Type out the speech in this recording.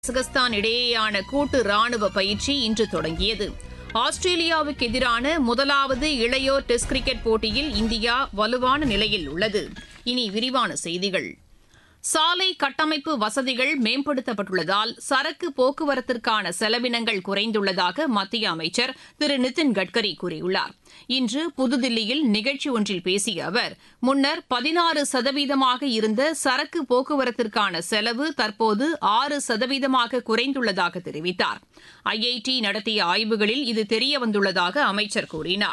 Kazakhstan இடையேயான கூட்டு ராணுவ பயிற்சி இன்று தொடங்கியது ஆஸ்திரேலியாவுக்கு எதிரான முதலாவது இளையோர் டெஸ்ட் கிரிக்கெட் போட்டியில் இந்தியா வலுவான நிலையில் உள்ளது இனி விரிவான செய்திகள் சாலை கட்டமைப்பு வசதிகள் மேம்படுத்தப்பட்டுள்ளதால் சரக்கு போக்குவரத்திற்கான செலவினங்கள் குறைந்துள்ளதாக மத்திய அமைச்சர் திரு நிதின் கட்கரி கூறியுள்ளார் இன்று புதுதில்லியில் நிகழ்ச்சி ஒன்றில் பேசிய அவர் முன்னர் பதினாறு சதவீதமாக இருந்த சரக்கு போக்குவரத்திற்கான செலவு தற்போது ஆறு சதவீதமாக குறைந்துள்ளதாக தெரிவித்தார் ஐஐடி நடத்திய ஆய்வுகளில் இது தெரியவந்துள்ளதாக அமைச்சர் கூறினார்